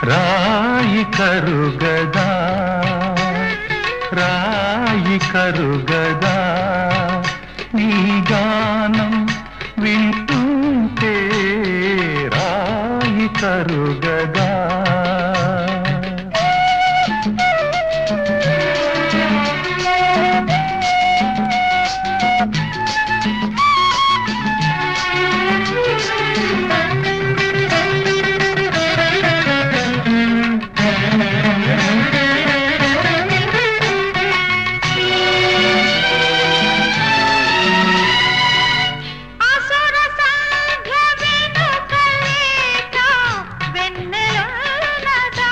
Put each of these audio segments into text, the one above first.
రాయి కరుగదా రాయి కరుగదా నీ గానం వింటుంటే రాయి కరుగదా అసుర సంఘ వెనుకలేక వెన్నెలన్నదా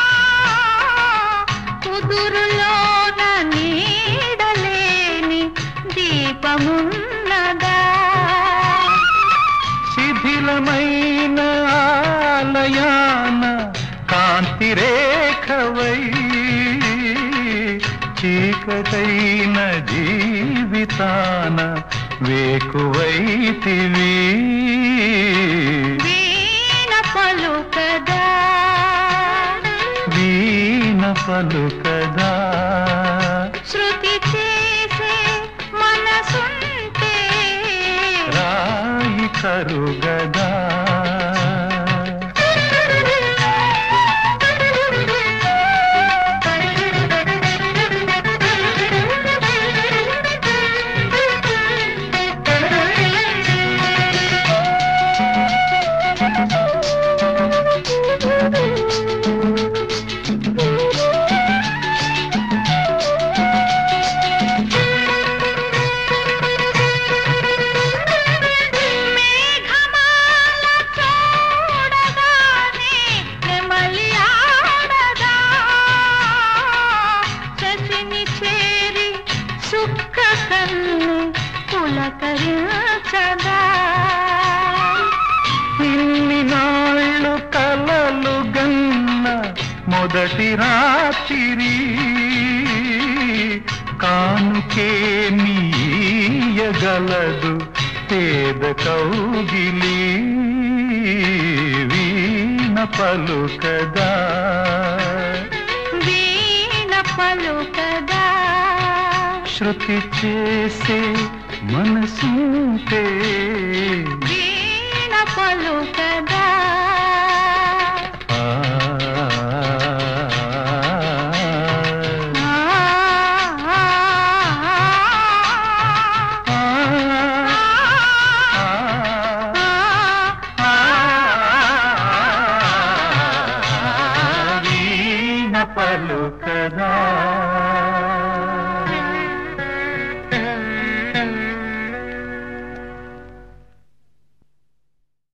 కుదురులోన నీడలేని దీపమున్నదా శిథిలమైన ఆలయాన కాంతి రేఖవై చీకటైన జీవితాన వేకువైతివి వీణ పలుకదా వీణ పలుకదా శృతి చేసే మనసుంటే రాయి కరుగదా మేఘమాల చూడగానే నెమలి ఆడదా శశిని చేరి సుఖ కన్ను పులకరించదా ఇన్ని నాళ్ళు కలలు గన్న మొదటి రాత్రి కానుకే నీయగలదు పేద కౌగిలి వీణ పలుకదా వీణ పలుకదా శృతి చేసే మనసుంటే వీణ పలుకదా